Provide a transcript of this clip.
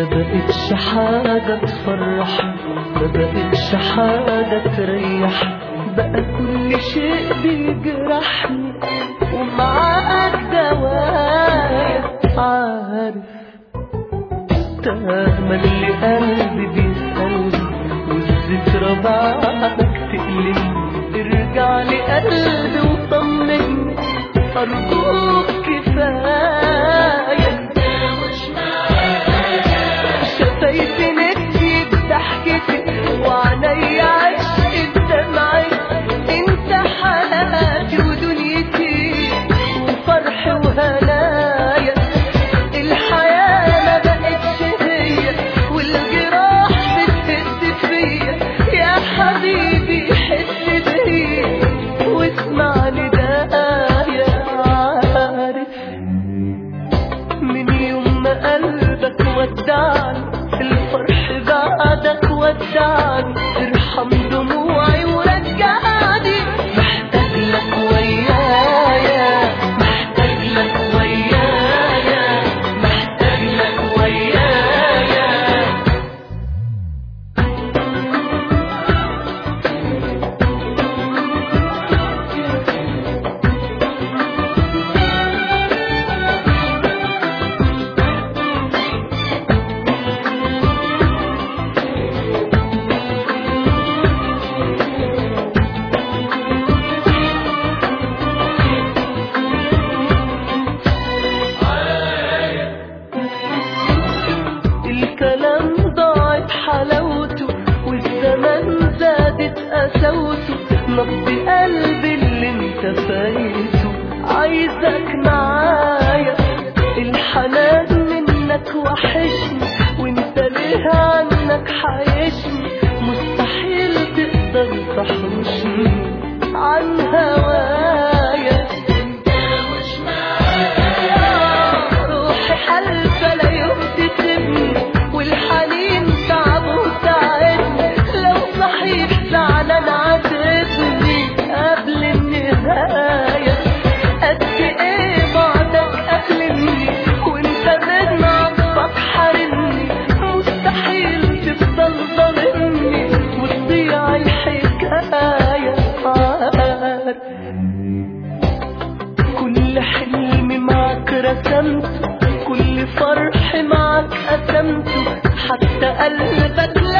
ما بقتش حاجة تفرح ما بقتش حاجة تريح بقى كل شيء بيجرحني ومعاك دوايا عارف تملي قلبي بيسألني والذكرى بعدك تقلبني ارجع لي قلبي وطمني أرجوك كفاية شفايفي نفسي بضحكتك وعينيا عشق دمعي انت حياتي ودنيتي وفرحي وهنايا الحياة ما بقتش هي والجراح بتهد فيا يا حبيبي حس بيا واسمعني دايا عارف من يوم ما قلبك ودعني الفرح بعدك ودعني ارحم دموعي ورجعني محتاج لك ويايا محتاج لك ويايا محتاج لك ويايا الكلام ضاعت حلاوته والزمان زادت قساوته نبض قلبي اللي انت فايته عايزك معايا الحنان منك وحشني وانت ليه عنك حايشني مستحيل تقدر تحوشني عن هوايا روحي حلفة لا يوم تسيبني والحنين تعب وتعبني لو صحيح زعلان عاتبني قبل النهاية قد ايه بعدك قتلني وانت من عطفك حارمني مستحيل تفضل ظالمني وتضيع الحكاية عارف كل حلم معك رسمته كل فرح معك قسمته حتى قلبك